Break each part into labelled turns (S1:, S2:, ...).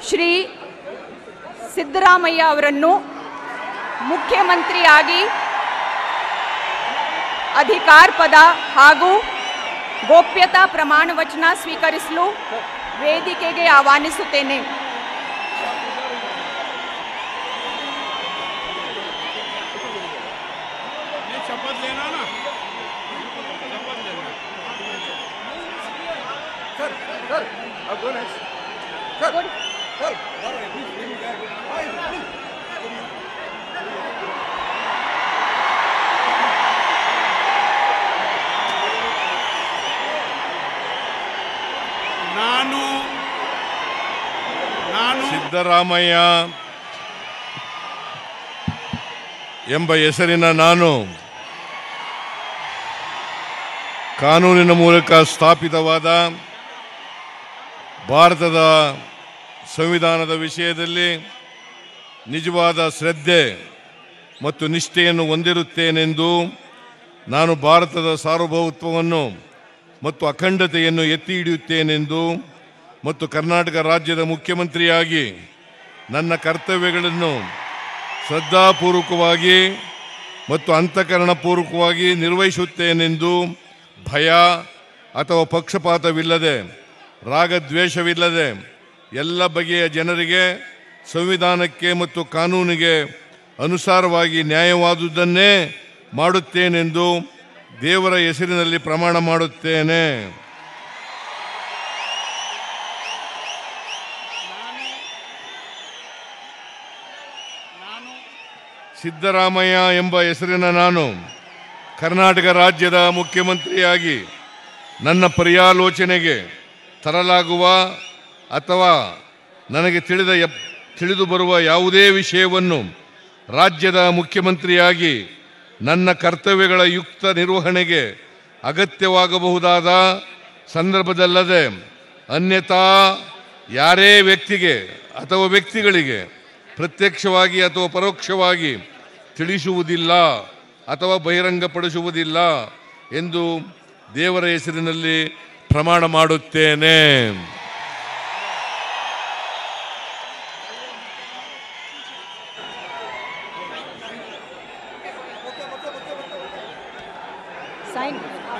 S1: ಶ್ರೀ ಸಿದ್ದರಾಮಯ್ಯ ಅವರನ್ನು ಮುಖ್ಯಮಂತ್ರಿಯಾಗಿ ಅಧಿಕಾರ ಪದ ಹಾಗೂ ಗೋಪ್ಯತಾ ಪ್ರಮಾಣ ವಚನ ಸ್ವೀಕರಿಸಲು ವೇದಿಕೆಗೆ ಆಹ್ವಾನಿಸುತ್ತೇನೆ
S2: ये शपथ लेना ना शपथ लेना ನಾನು ನಾನು
S3: ಸಿದ್ದರಾಮಯ್ಯ ಎಂಬ ಹೆಸರಿನ ನಾನು ಕಾನೂನಿನ ಮೂಲಕ ಸ್ಥಾಪಿತವಾದ ಭಾರತದ ಸಂವಿಧಾನದ ವಿಷಯದಲ್ಲಿ ನಿಜವಾದ ಶ್ರದ್ಧೆ ಮತ್ತು ನಿಷ್ಠೆಯನ್ನು ಹೊಂದಿರುತ್ತೇನೆಂದು ನಾನು ಭಾರತದ ಸಾರ್ವಭೌಮತ್ವವನ್ನು ಮತ್ತು ಅಖಂಡತೆಯನ್ನು ಎತ್ತಿ ಹಿಡಿಯುತ್ತೇನೆಂದು ಮತ್ತು ಕರ್ನಾಟಕ ರಾಜ್ಯದ ಮುಖ್ಯಮಂತ್ರಿಯಾಗಿ ನನ್ನ ಕರ್ತವ್ಯಗಳನ್ನು ಶ್ರದ್ಧಾಪೂರ್ವಕವಾಗಿ ಮತ್ತು ಅಂತಃಕರಣಪೂರ್ವಕವಾಗಿ ನಿರ್ವಹಿಸುತ್ತೇನೆಂದು ಭಯ ಅಥವಾ ಪಕ್ಷಪಾತವಿಲ್ಲದೆ ರಾಗದ್ವೇಷವಿಲ್ಲದೆ ಎಲ್ಲ ಬಗೆಯ ಜನರಿಗೆ ಸಂವಿಧಾನಕ್ಕೆ ಮತ್ತು ಕಾನೂನಿಗೆ ಅನುಸಾರವಾಗಿ ನ್ಯಾಯವಾದುದನ್ನೇ ಮಾಡುತ್ತೇನೆಂದು ದೇವರ ಹೆಸರಿನಲ್ಲಿ ಪ್ರಮಾಣ ಮಾಡುತ್ತೇನೆ ಸಿದ್ದರಾಮಯ್ಯ ಎಂಬ ಹೆಸರಿನ ನಾನು ಕರ್ನಾಟಕ ರಾಜ್ಯದ ಮುಖ್ಯಮಂತ್ರಿಯಾಗಿ ನನ್ನ ಪರ್ಯಾಲೋಚನೆಗೆ ತರಲಾಗುವ ಅಥವಾ ನನಗೆ ತಿಳಿದ ಎಪ್- ತಿಳಿದು ಬರುವ ಯಾವುದೇ ವಿಷಯವನ್ನು ರಾಜ್ಯದ ಮುಖ್ಯಮಂತ್ರಿಯಾಗಿ ನನ್ನ ಕರ್ತವ್ಯಗಳ ಯುಕ್ತ ನಿರ್ವಹಣೆಗೆ ಅಗತ್ಯವಾಗಬಹುದಾದ ಸಂದರ್ಭದಲ್ಲದೆ ಅನ್ಯಥಾ ಯಾರೇ ವ್ಯಕ್ತಿಗೆ ಅಥವಾ ವ್ಯಕ್ತಿಗಳಿಗೆ ಪ್ರತ್ಯಕ್ಷವಾಗಿ ಅಥವಾ ಪರೋಕ್ಷವಾಗಿ ತಿಳಿಸುವುದಿಲ್ಲ ಅಥವಾ ಬಹಿರಂಗಪಡಿಸುವುದಿಲ್ಲ ಎಂದು ದೇವರ ಹೆಸರಿನಲ್ಲಿ ಪ್ರಮಾಣ ಮಾಡುತ್ತೇನೆ
S1: ಸೈನ್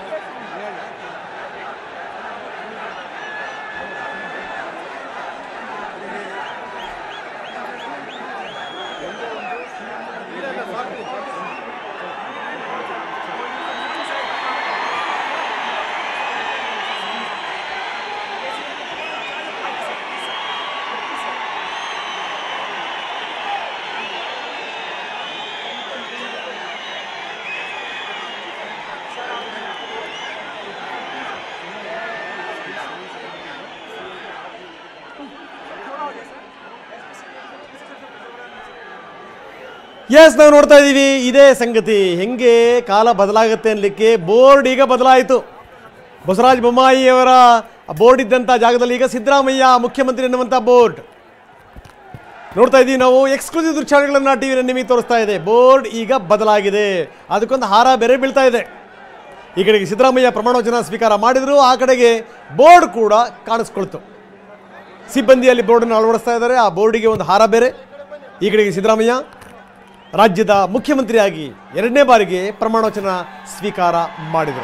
S4: ಎಸ್ ನಾವು ನೋಡ್ತಾ ಇದ್ದೀವಿ ಇದೇ ಸಂಗತಿ ಹೆಂಗೆ ಕಾಲ ಬದಲಾಗುತ್ತೆ ಅನ್ಲಿಕ್ಕೆ ಬೋರ್ಡ್ ಈಗ ಬದಲಾಯಿತು ಬಸವರಾಜ ಬೊಮ್ಮಾಯಿಯವರ ಬೋರ್ಡ್ ಇದ್ದಂಥ ಜಾಗದಲ್ಲಿ ಈಗ ಸಿದ್ದರಾಮಯ್ಯ ಮುಖ್ಯಮಂತ್ರಿ ಎನ್ನುವಂಥ ಬೋರ್ಡ್ ನೋಡ್ತಾ ಇದ್ದೀವಿ ನಾವು ಎಕ್ಸ್ಕ್ಲೂಸಿವ್ ದೃಶ್ಯಾವಳಿಗಳನ್ನ ಟಿ ವಿ ನಿಮಗೆ ತೋರಿಸ್ತಾ ಇದೆ ಬೋರ್ಡ್ ಈಗ ಬದಲಾಗಿದೆ ಅದಕ್ಕೊಂದು ಹಾರ ಬೇರೆ ಬೀಳ್ತಾ ಇದೆ ಈ ಕಡೆಗೆ ಸಿದ್ದರಾಮಯ್ಯ ಪ್ರಮಾಣವಚನ ಸ್ವೀಕಾರ ಮಾಡಿದ್ರು ಆ ಕಡೆಗೆ ಬೋರ್ಡ್ ಕೂಡ ಕಾಣಿಸ್ಕೊಳ್ತು ಸಿಬ್ಬಂದಿಯಲ್ಲಿ ಬೋರ್ಡನ್ನು ಅಳವಡಿಸ್ತಾ ಇದ್ದಾರೆ ಆ ಬೋರ್ಡಿಗೆ ಒಂದು ಹಾರ ಬೇರೆ ಈ ಕಡೆಗೆ ಸಿದ್ದರಾಮಯ್ಯ ರಾಜ್ಯದ ಮುಖ್ಯಮಂತ್ರಿಯಾಗಿ ಎರಡನೇ ಬಾರಿಗೆ ಪ್ರಮಾಣವಚನ ಸ್ವೀಕಾರ ಮಾಡಿದರು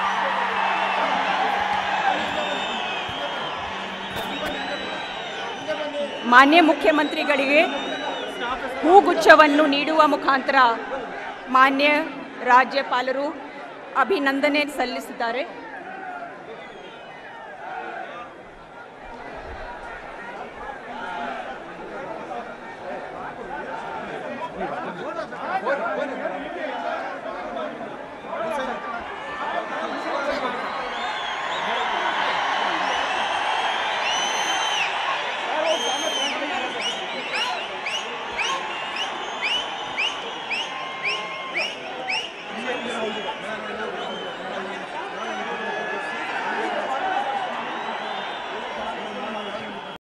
S1: ಮಾನ್ಯ ಮುಖ್ಯಮಂತ್ರಿಗಳಿಗೆ ಹೂಗುಚ್ಛವನ್ನು ನೀಡುವ ಮುಖಾಂತರ ಮಾನ್ಯ ರಾಜ್ಯಪಾಲರು ಅಭಿನಂದನೆ ಸಲ್ಲಿಸಿದ್ದಾರೆ